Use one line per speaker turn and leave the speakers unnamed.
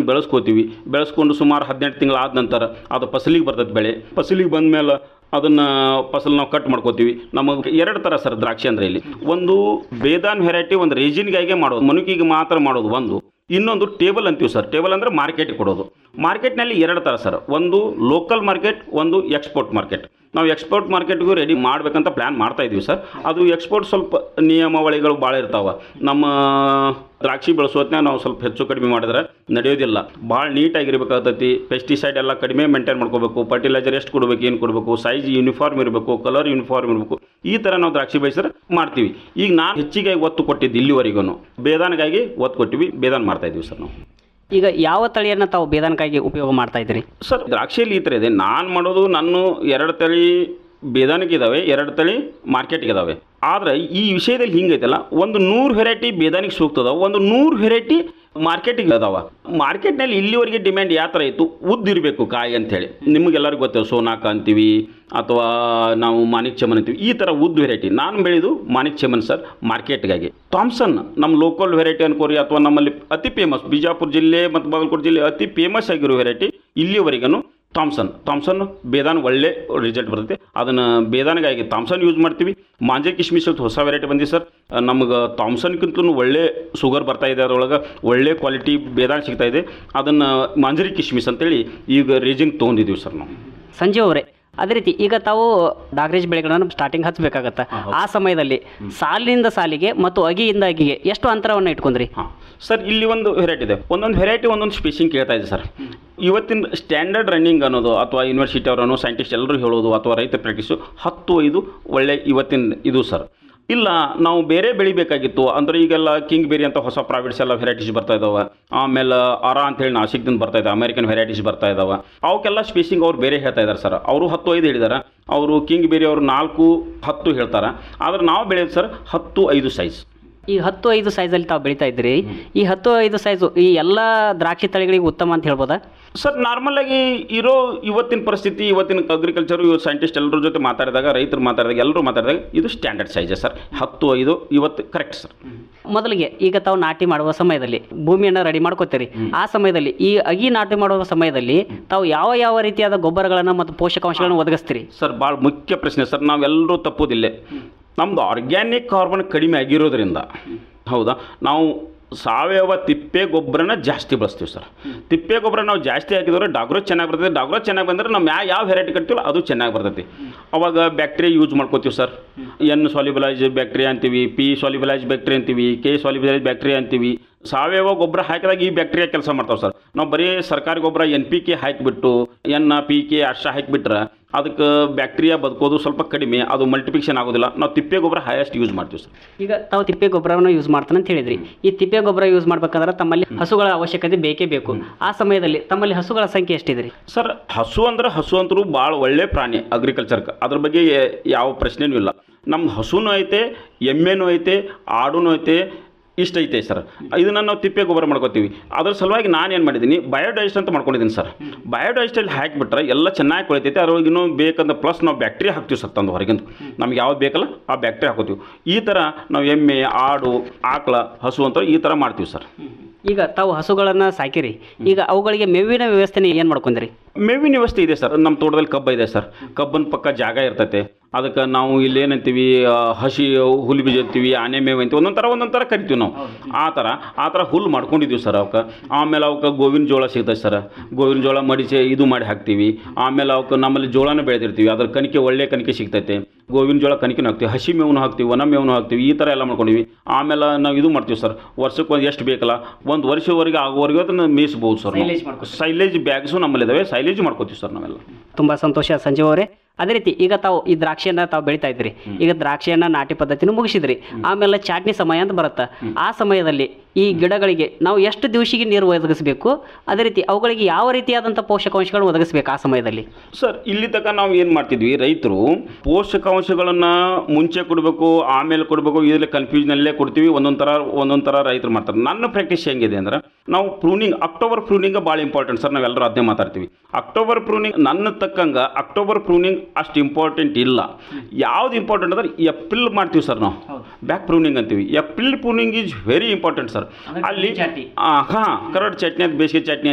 ಬೆಳೆಸ್ಕೋತೀವಿ ಬೆಳೆಸ್ಕೊಂಡು ಸುಮಾರು ಹದಿನೆಂಟು ತಿಂಗಳು ಆದ ನಂತರ ಅದು ಫಸಲಿಗೆ ಬರ್ತದೆ ಬೆಳೆ ಫಸಲಿಗೆ ಬಂದಮೇಲೆ ಅದನ್ನು ಫಸಲು ನಾವು ಕಟ್ ಮಾಡ್ಕೋತೀವಿ ನಮಗೆ ಎರಡು ಥರ ಸರ್ ದ್ರಾಕ್ಷಿ ಅಂದರೆ ಇಲ್ಲಿ ಒಂದು ಬೇದಾನ್ ವೆರೈಟಿ ಒಂದು ರೇಜಿನ್ಗಾಗೆ ಮಾಡೋದು ಮನುಕಿಗೆ ಮಾತ್ರ ಮಾಡೋದು ಒಂದು ಇನ್ನೊಂದು ಟೇಬಲ್ ಅಂತೀವಿ ಸರ್ ಟೇಬಲ್ ಅಂದರೆ ಮಾರ್ಕೆಟ್ಗೆ ಕೊಡೋದು ಮಾರ್ಕೆಟ್ನಲ್ಲಿ ಎರಡು ಥರ ಸರ್ ಒಂದು ಲೋಕಲ್ ಮಾರ್ಕೆಟ್ ಒಂದು ಎಕ್ಸ್ಪೋರ್ಟ್ ಮಾರ್ಕೆಟ್ ನಾವು ಎಕ್ಸ್ಪೋರ್ಟ್ ಮಾರ್ಕೆಟ್ಗೂ ರೆಡಿ ಮಾಡಬೇಕಂತ ಪ್ಲ್ಯಾನ್ ಮಾಡ್ತಾ ಇದ್ದೀವಿ ಸರ್ ಅದು ಎಕ್ಸ್ಪೋರ್ಟ್ ಸ್ವಲ್ಪ ನಿಯಮಾವಳಿಗಳು ಭಾಳ ಇರ್ತಾವೆ ನಮ್ಮ ದ್ರಾಕ್ಷಿ ಬೆಳೆಸೋತ್ನಾಗ ನಾವು ಸ್ವಲ್ಪ ಹೆಚ್ಚು ಕಡಿಮೆ ಮಾಡಿದ್ರೆ ನಡೆಯೋದಿಲ್ಲ ಭಾಳ ನೀಟಾಗಿರ್ಬೇಕಾಗ್ತೈತಿ ಪೆಸ್ಟಿಸೈಡ್ ಎಲ್ಲ ಕಡಿಮೆ ಮೇಂಟೈನ್ ಮಾಡ್ಕೋಬೇಕು ಫರ್ಟಿಲೈಸರ್ ಎಷ್ಟು ಕೊಡಬೇಕು ಏನು ಕೊಡಬೇಕು ಸೈಜ್ ಯೂನಿಫಾರ್ಮ್ ಇರಬೇಕು ಕಲರ್ ಯೂನಿಫಾರ್ಮ್ ಇರಬೇಕು ಈ ಥರ ನಾವು ದ್ರಾಕ್ಷಿ ಬೆಳೆಸಿದ್ರೆ ಮಾಡ್ತೀವಿ ಈಗ ನಾನು ಹೆಚ್ಚಿಗೆ ಒತ್ತು ಕೊಟ್ಟಿದ್ದು ಇಲ್ಲಿವರೆಗೂ ಬೇದಾನಿಗಾಗಿ ಒತ್ತು ಕೊಟ್ಟಿವಿ ಬೇದಾನ್ ಮಾಡ್ತಾ ಇದ್ದೀವಿ ಸರ್ ನಾವು
ಈಗ ಯಾವ ತಳಿಯನ್ನು ತಾವು ಬೇದಾನಕ್ಕಾಗಿ ಉಪಯೋಗ ಮಾಡ್ತಾ ಇದ್ದೀರಿ
ಸರ್ ದ್ರಾಕ್ಷಿಯಲ್ಲಿ ಈ ಥರ ಇದೆ ನಾನು ಮಾಡೋದು ನಾನು ಎರಡು ತಳಿ ಬೇದಾನಿಗೆ ಇದ್ದಾವೆ ಎರಡು ತಳಿ ಮಾರ್ಕೆಟ್ಗೆ ಇದ್ದಾವೆ ಆದರೆ ಈ ವಿಷಯದಲ್ಲಿ ಹಿಂಗೈತಲ್ಲ ಒಂದು ನೂರು ವೆರೈಟಿ ಬೇದಾನಿಗೆ ಸೂಕ್ತ ಅದಾವ ಒಂದು ನೂರು ವೆರೈಟಿ ಮಾರ್ಕೆಟಿಗೆ ಅದಾವ ಮಾರ್ಕೆಟ್ನಲ್ಲಿ ಇಲ್ಲಿವರೆಗೆ ಡಿಮ್ಯಾಂಡ್ ಯಾವ ಥರ ಇತ್ತು ಉದ್ದಿರಬೇಕು ಕಾಯಿ ಅಂಥೇಳಿ ನಿಮಗೆಲ್ಲರಿಗೂ ಗೊತ್ತಿಲ್ಲ ಸೋನಾಕ ಅಂತೀವಿ ಅಥವಾ ನಾವು ಮಾಣಿಕ್ ಚಮನ್ ಅಂತೀವಿ ಈ ಥರ ಉದ್ದು ವೆರೈಟಿ ನಾನು ಬೆಳೆದು ಮಾಣಿಕ್ ಚಮನ್ ಸರ್ ಮಾರ್ಕೆಟ್ಗಾಗಿ ಥಾಮ್ಸನ್ ನಮ್ಮ ಲೋಕಲ್ ವೆರೈಟಿ ಅನ್ಕೋರಿ ಅಥವಾ ನಮ್ಮಲ್ಲಿ ಅತಿ ಫೇಮಸ್ ಬಿಜಾಪುರ ಜಿಲ್ಲೆ ಮತ್ತು ಬಾಗಲಕೋಟೆ ಜಿಲ್ಲೆ ಅತಿ ಫೇಮಸ್ ಆಗಿರೋ ವೆರೈಟಿ ಇಲ್ಲಿವರೆಗೂ ಥಾಮ್ಸನ್ ಥಾಮ್ಸನ್ ಬೇದಾನ್ ಒಳ್ಳೆ ರಿಸಲ್ಟ್ ಬರ್ತೈತೆ ಅದನ್ನು ಬೇದಾನಿಗಾಗಿ ಥಾಮ್ಸನ್ ಯೂಸ್ ಮಾಡ್ತೀವಿ ಮಾಂಜೆ ಕಿಶ್ಮಿಶ್ ಅಂತ ಹೊಸ ವೆರೈಟಿ ಬಂದಿದೆ ಸರ್ ನಮಗೆ ಥಾಮ್ಸನ್ಗಿಂತಲೂ ಒಳ್ಳೆ ಶುಗರ್ ಬರ್ತಾ ಇದೆ ಅದರೊಳಗೆ ಒಳ್ಳೆ ಕ್ವಾಲಿಟಿ ಬೇದಾನ್ ಸಿಗ್ತಾ ಇದೆ ಅದನ್ನು ಮಾಂಜರಿ ಕಿಶ್ಮಿಸ್ ಅಂತೇಳಿ ಈಗ ರೇಜಿಂಗ್ ತೊಗೊಂಡಿದ್ದೀವಿ ಸರ್ ನಾವು
ಸಂಜೀವ್ ಅವರೇ ಅದೇ ರೀತಿ ಈಗ ತಾವು ಡಾಗ್ರೇಜ್ ಬೆಳೆಗಳನ್ನು ಸ್ಟಾರ್ಟಿಂಗ್ ಹಚ್ಚಬೇಕಾಗತ್ತೆ ಆ ಸಮಯದಲ್ಲಿ ಸಾಲಿನಿಂದ ಸಾಲಿಗೆ ಮತ್ತು ಅಗಿಯಿಂದ ಅಗಿಗೆ ಎಷ್ಟು ಅಂತರವನ್ನು ಇಟ್ಕೊಂಡ್ರಿ
ಹಾಂ ಸರ್ ಇಲ್ಲಿ ಒಂದು ವೆರೈಟಿ ಇದೆ ಒಂದೊಂದು ವೆರೈಟಿ ಒಂದೊಂದು ಸ್ಪೀಸಿಂಗ್ ಕೇಳ್ತಾ ಇದೆ ಸರ್ ಇವತ್ತಿನ ಸ್ಟ್ಯಾಂಡರ್ಡ್ ರನ್ನಿಂಗ್ ಅನ್ನೋದು ಅಥವಾ ಯೂನಿವರ್ಸಿಟಿ ಅವರನ್ನು ಸೈಂಟಿಸ್ಟ್ ಎಲ್ಲರೂ ಹೇಳೋದು ಅಥವಾ ರೈತ ಪ್ರಾಕ್ಟೀಸು ಹತ್ತು ಐದು ಒಳ್ಳೆ ಇವತ್ತಿನ ಇದು ಸರ್ ಇಲ್ಲ ನಾವು ಬೇರೆ ಬೆಳಿಬೇಕಾಗಿತ್ತು ಅಂದರೆ ಈಗೆಲ್ಲ ಕಿಂಗ್ ಬೇರಿ ಅಂತ ಹೊಸ ಪ್ರಾವಿಟ್ಸ್ ಎಲ್ಲ ವೆರೈಟೀಸ್ ಬರ್ತಾ ಇದಾವೆ ಆಮೇಲೆ ಅರ ಅಂತೇಳಿ ನಾಸಿಕ್ದಿಂದ ಬರ್ತಾ ಇದ್ದಾವೆ ಅಮೆರಿಕನ್ ವೆರೈಟೀಸ್ ಬರ್ತಾ ಇದಾವೆ ಅವಕ್ಕೆಲ್ಲ ಸ್ಪೇಸಿಂಗ್ ಅವ್ರು ಬೇರೆ ಹೇಳ್ತಾ ಇದ್ದಾರೆ ಸರ್ ಅವರು ಹತ್ತು ಐದು ಹೇಳಿದ್ದಾರೆ ಅವರು ಕಿಂಗ್ ಬೇರಿ ಅವರು ನಾಲ್ಕು ಹತ್ತು ಹೇಳ್ತಾರೆ ಆದ್ರೆ ನಾವು ಬೆಳೆಯೋದು ಸರ್ ಹತ್ತು ಐದು ಸೈಜ್
ಈ ಹತ್ತು ಐದು ಸೈಜಲ್ಲಿ ತಾವು ಬೆಳೀತಾ ಇದ್ದೀರಿ ಈ ಹತ್ತು ಐದು ಸೈಜು ಈ ಎಲ್ಲ ದ್ರಾಕ್ಷಿ ತಳಿಗಳಿಗೆ ಉತ್ತಮ ಅಂತ ಹೇಳ್ಬೋದಾ
ಸರ್ ನಾರ್ಮಲ್ ಆಗಿ ಇರೋ ಇವತ್ತಿನ ಪರಿಸ್ಥಿತಿ ಇವತ್ತಿನ ಅಗ್ರಿಕಲ್ಚರ್ ಸೈಂಟಿಸ್ಟ್ ಎಲ್ಲರ ಜೊತೆ ಮಾತಾಡಿದಾಗ ರೈತರು ಮಾತಾಡಿದಾಗ ಎಲ್ಲರೂ ಮಾತಾಡಿದಾಗ ಇದು ಸ್ಟ್ಯಾಂಡರ್ಡ್ ಸೈಜ್ ಸರ್ ಹತ್ತು ಐದು ಇವತ್ತು ಕರೆಕ್ಟ್ ಸರ್
ಮೊದಲಿಗೆ ಈಗ ತಾವು ನಾಟಿ ಮಾಡುವ ಸಮಯದಲ್ಲಿ ಭೂಮಿಯನ್ನು ರೆಡಿ ಮಾಡ್ಕೋತೀರಿ ಆ ಸಮಯದಲ್ಲಿ ಈ ಅಗಿ ನಾಟಿ ಮಾಡುವ ಸಮಯದಲ್ಲಿ ತಾವು ಯಾವ ಯಾವ ರೀತಿಯಾದ ಗೊಬ್ಬರಗಳನ್ನು ಮತ್ತು ಪೋಷಕಾಂಶಗಳನ್ನು ಒದಗಿಸ್ತೀರಿ
ಸರ್ ಭಾಳ ಮುಖ್ಯ ಪ್ರಶ್ನೆ ಸರ್ ನಾವೆಲ್ಲರೂ ತಪ್ಪೋದಿಲ್ಲ ನಮ್ಮದು ಆರ್ಗ್ಯಾನಿಕ್ ಕಾರ್ಬನ್ ಕಡಿಮೆ ಆಗಿರೋದ್ರಿಂದ ಹೌದಾ ನಾವು ಸಾವಯವ ತಿಪ್ಪೆ ಗೊಬ್ಬರನ ಜಾಸ್ತಿ ಬಳಸ್ತೀವಿ ಸರ್ ತಿಪ್ಪೆ ಗೊಬ್ಬರ ನಾವು ಜಾಸ್ತಿ ಹಾಕಿದ್ರೆ ಡಾಗ್ರೋ ಚೆನ್ನಾಗಿ ಬರ್ತದೆ ಡಾಗ್ರೋ ಚೆನ್ನಾಗಿ ಬಂದರೆ ನಾವು ಯಾವ ಯಾವ ವೆರೈಟಿ ಕಟ್ತೀವಲ್ಲ ಅದು ಚೆನ್ನಾಗಿ ಬರ್ತೈತಿ ಅವಾಗ ಬ್ಯಾಕ್ಟೀರಿಯಾ ಯೂಸ್ ಮಾಡ್ಕೋತೀವಿ ಸರ್ ಎನ್ ಸಾಲಿಬಲೈಸ್ ಬ್ಯಾಕ್ಟೀರಿಯಾ ಅಂತೀವಿ ಪಿ ಸಾಲಿಬಲೈಸ್ ಬ್ಯಾಕ್ಟೀರಿಯಾ ಅಂತೀವಿ ಕೆ ಸಾಲಿಬಲೈಸ್ ಬ್ಯಾಕ್ಟೀರಿಯಾ ಅಂತೀವಿ ಸಾವಯವ ಗೊಬ್ಬರ ಹಾಕಿದಾಗ ಈ ಬ್ಯಾಕ್ಟೀರಿಯಾ ಕೆಲಸ ಮಾಡ್ತಾವೆ ಸರ್ ನಾವು ಬರೀ ಸರ್ಕಾರಿ ಗೊಬ್ಬರ ಎನ್ ಪಿ ಕೆ ಹಾಕಿಬಿಟ್ಟು ಎನ್ ಪಿ ಕೆ ಅಷ್ಟ ಹಾಕಿಬಿಟ್ರೆ ಅದಕ್ಕೆ ಬ್ಯಾಕ್ಟೀರಿಯಾ ಬದುಕೋದು ಸ್ವಲ್ಪ ಕಡಿಮೆ ಅದು ಮಲ್ಟಿಫಿಕ್ಷನ್ ಆಗೋದಿಲ್ಲ ನಾವು ತಿಪ್ಪೆ ಗೊಬ್ಬರ ಹೈಯೆಸ್ಟ್ ಯೂಸ್ ಮಾಡ್ತೀವಿ ಸರ್
ಈಗ ತಾವು ತಿಪ್ಪೆ ಗೊಬ್ಬರವನ್ನು ಯೂಸ್ ಮಾಡ್ತಾನೆ ಅಂತ ಹೇಳಿದ್ರಿ ಈ ತಿಪ್ಪೆ ಗೊಬ್ಬರ ಯೂಸ್ ಮಾಡ್ಬೇಕಾದ್ರೆ ತಮ್ಮಲ್ಲಿ ಹಸುಗಳ ಅವಶ್ಯಕತೆ ಬೇಕೇ ಬೇಕು ಆ ಸಮಯದಲ್ಲಿ ತಮ್ಮಲ್ಲಿ ಹಸುಗಳ ಸಂಖ್ಯೆ ಎಷ್ಟಿದ್ರಿ
ಸರ್ ಹಸು ಅಂದ್ರೆ ಹಸು ಅಂತರೂ ಭಾಳ ಒಳ್ಳೆ ಪ್ರಾಣಿ ಅಗ್ರಿಕಲ್ಚರ್ಗೆ ಅದ್ರ ಬಗ್ಗೆ ಯ- ಯಾವ ಪ್ರಶ್ನೆನೂ ಇಲ್ಲ ನಮ್ಮ ಹಸುನೂ ಐತೆ ಎಮ್ಮೆನೂ ಐತೆ ಆಡುನೂ ಐತೆ ಇಷ್ಟ ಐತೆ ಸರ್ ಇದನ್ನು ನಾವು ತಿಪ್ಪೆ ಗೊಬ್ಬರ ಮಾಡ್ಕೋತೀವಿ ಅದ್ರ ಸಲುವಾಗಿ ನಾನು ಏನು ಮಾಡಿದ್ದೀನಿ ಬಯೋಡೈಜೆಸ್ಟ್ ಅಂತ ಮಾಡ್ಕೊಂಡಿದ್ದೀನಿ ಸರ್ ಬಯೋಡೈಜೆಸ್ಟಲ್ಲಿ ಹಾಕಿಬಿಟ್ರೆ ಎಲ್ಲ ಚೆನ್ನಾಗಿ ಕೊಳಿತೈತೆ ಅದ್ರೊಳಗೆ ಇನ್ನೂ ಬೇಕಂದ್ರೆ ಪ್ಲಸ್ ನಾವು ಬ್ಯಾಕ್ಟೀರಿಯಾ ಹಾಕ್ತೀವಿ ಸರ್ ತಂದು ಹೊರಗಿಂದ ನಮ್ಗೆ ಯಾವ್ದು ಬೇಕಲ್ಲ ಆ ಬ್ಯಾಕ್ಟೀರಿಯಾ ಹಾಕೋತೀವಿ ಈ ಥರ ನಾವು ಎಮ್ಮೆ ಆಡು ಆಕಳ ಹಸು ಅಂತ ಈ ಥರ ಮಾಡ್ತೀವಿ ಸರ್
ಈಗ ತಾವು ಹಸುಗಳನ್ನು ಸಾಕಿರಿ ಈಗ ಅವುಗಳಿಗೆ ಮೇವಿನ ವ್ಯವಸ್ಥೆ ಏನು ಮಾಡ್ಕೊಂಡ್ರಿ
ಮೇವಿನ ವ್ಯವಸ್ಥೆ ಇದೆ ಸರ್ ನಮ್ಮ ತೋಟದಲ್ಲಿ ಕಬ್ಬ ಇದೆ ಸರ್ ಕಬ್ಬನ ಪಕ್ಕ ಜಾಗ ಇರ್ತೈತೆ ಅದಕ್ಕೆ ನಾವು ಇಲ್ಲಿ ಏನಂತೀವಿ ಆ, ಹಸಿ ಹುಲ್ಲು ಬೀಜ ಅಂತೀವಿ ಆನೆ ಮೇವು ಅಂತೀವಿ ಒಂದೊಂದು ಥರ ಒಂದೊಂದು ಥರ ಕರಿತೀವಿ ನಾವು ಆ ಥರ ಆ ಥರ ಹುಲ್ಲು ಮಾಡ್ಕೊಂಡಿದ್ದೀವಿ ಸರ್ ಅವಕ್ಕೆ ಆಮೇಲೆ ಅವಕ್ಕೆ ಗೋವಿನ ಜೋಳ ಸಿಗ್ತೈತೆ ಸರ್ ಗೋವಿನ ಜೋಳ ಮಡಿಚೆ ಇದು ಮಾಡಿ ಹಾಕ್ತೀವಿ ಆಮೇಲೆ ಅವಕ್ಕೆ ನಮ್ಮಲ್ಲಿ ಜೋಳನೂ ಬೆಳೆದಿರ್ತೀವಿ ಅದ್ರ ಕಣಿಕೆ ಒಳ್ಳೆ ಕಣಿಕೆ ಸಿಗ್ತೈತೆ ಗೋವಿನ ಜೋಳ ಕಣಿಕೆನೂ ಹಾಕ್ತೀವಿ ಹಸಿ ಮೇವನ್ನು ಹಾಕ್ತೀವಿ ಒಣ ಮೇವನ್ನು ಹಾಕ್ತೀವಿ ಈ ಥರ ಎಲ್ಲ ಮಾಡ್ಕೊಂಡಿವಿ ಆಮೇಲೆ ನಾವು ಇದು ಮಾಡ್ತೀವಿ ಸರ್ ವರ್ಷಕ್ಕೆ ಒಂದು ಎಷ್ಟು ಬೇಕಲ್ಲ ಒಂದು ವರ್ಷವರೆಗೆ ಆಗೋವರೆಗೆ ಅದನ್ನು ಮೇಯಿಸ್ಬೋದು ಸರ್
Silage ಮಾಡ್ಕೊತೀವಿ.
ಸೈಲೇಜ್ ಬ್ಯಾಗ್ಸು ನಮ್ಮಲ್ಲಿದ್ದಾವೆ ಸೈಲೇಜ್ ಮಾಡ್ಕೋತೀವಿ ಸರ್ ನಾವೆಲ್ಲ
ತುಂಬ ಸಂತೋಷ ಸಂಜೀವ್ ಅವರೇ ಅದೇ ರೀತಿ ಈಗ ತಾವು ಈ ದ್ರಾಕ್ಷಿಯನ್ನ ತಾವು ಬೆಳಿತಾ ಇದ್ರಿ ಈಗ ದ್ರಾಕ್ಷಿಯನ್ನ ನಾಟಿ ಪದ್ಧತಿನೂ ಮುಗಿಸಿದ್ರಿ ಆಮೇಲೆ ಚಾಟ್ನಿ ಸಮಯ ಅಂತ ಬರುತ್ತೆ ಆ ಸಮಯದಲ್ಲಿ ಈ ಗಿಡಗಳಿಗೆ ನಾವು ಎಷ್ಟು ದಿವಸಿಗೆ ನೀರು ಒದಗಿಸಬೇಕು ಅದೇ ರೀತಿ ಅವುಗಳಿಗೆ ಯಾವ ರೀತಿಯಾದಂಥ ಪೋಷಕಾಂಶಗಳನ್ನು ಒದಗಿಸ್ಬೇಕು ಆ ಸಮಯದಲ್ಲಿ
ಸರ್ ಇಲ್ಲಿ ತನಕ ನಾವು ಏನು ಮಾಡ್ತಿದ್ವಿ ರೈತರು ಪೋಷಕಾಂಶಗಳನ್ನು ಮುಂಚೆ ಕೊಡಬೇಕು ಆಮೇಲೆ ಕೊಡಬೇಕು ಇದರಲ್ಲಿ ಕನ್ಫ್ಯೂಷನಲ್ಲೇ ಕೊಡ್ತೀವಿ ಒಂದೊಂದು ಥರ ಒಂದೊಂದು ಥರ ರೈತರು ಮಾಡ್ತಾರೆ ನನ್ನ ಪ್ರಾಕ್ಟೀಸ್ ಹೆಂಗಿದೆ ಅಂದ್ರೆ ನಾವು ಪ್ರೂನಿಂಗ್ ಅಕ್ಟೋಬರ್ ಪ್ರೂನಿಂಗ್ ಭಾಳ ಇಂಪಾರ್ಟೆಂಟ್ ಸರ್ ನಾವೆಲ್ಲರೂ ಅದನ್ನೇ ಮಾತಾಡ್ತೀವಿ ಅಕ್ಟೋಬರ್ ಪ್ರೂನಿಂಗ್ ನನ್ನ ತಕ್ಕಂಗೆ ಅಕ್ಟೋಬರ್ ಪ್ರೂನಿಂಗ್ ಅಷ್ಟು ಇಂಪಾರ್ಟೆಂಟ್ ಇಲ್ಲ ಯಾವ್ದು ಇಂಪಾರ್ಟೆಂಟ್ ಅಂದ್ರೆ ಎಪ್ರಿಲ್ ಮಾಡ್ತೀವಿ ಸರ್ ನಾವು ಬ್ಯಾಕ್ ಪ್ರೂನಿಂಗ್ ಅಂತೀವಿ April pruning is very important sir ಅಲ್ಲಿ
ಚಟ್ನಿ.
ಹಾಂ ಕರಡ್ ಚಟ್ನಿ ಅಂತ ಬೇಸಿಗೆ ಚಟ್ನಿ